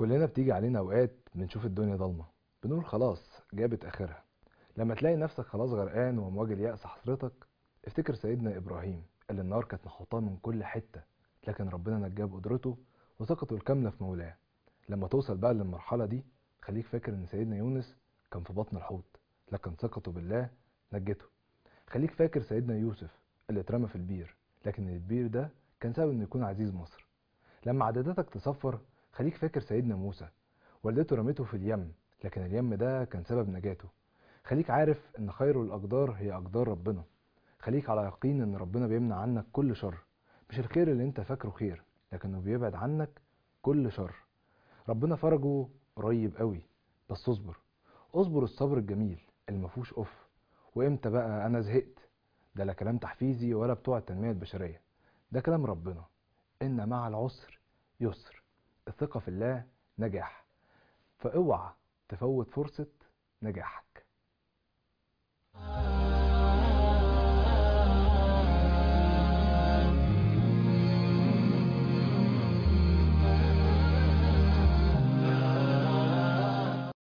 كلنا بتيجي علينا اوقات بنشوف الدنيا ضلمه بنقول خلاص جابت اخرها لما تلاقي نفسك خلاص غرقان وامواج اليأس حصرتك افتكر سيدنا ابراهيم اللي النار كانت محوطاه من كل حته لكن ربنا نجاه بقدرته وثقته الكامله في مولاه لما توصل بقى للمرحله دي خليك فاكر ان سيدنا يونس كان في بطن الحوت لكن ثقته بالله نجته خليك فاكر سيدنا يوسف اللي اترمى في البير لكن البير ده كان سبب انه يكون عزيز مصر لما عددتك تصفر خليك فاكر سيدنا موسى والدته رمته في اليم لكن اليم ده كان سبب نجاته خليك عارف ان خير الاقدار هي اقدار ربنا خليك على يقين ان ربنا بيمنع عنك كل شر مش الخير اللي انت فاكره خير لكنه بيبعد عنك كل شر ربنا فرجه قريب قوي بس اصبر اصبر الصبر الجميل اللي مفهوش اف وامتى بقى انا زهقت ده لا كلام تحفيزي ولا بتوع التنميه البشريه ده كلام ربنا ان مع العسر يسر الثقه في الله نجاح فاوعى تفوت فرصه نجاحك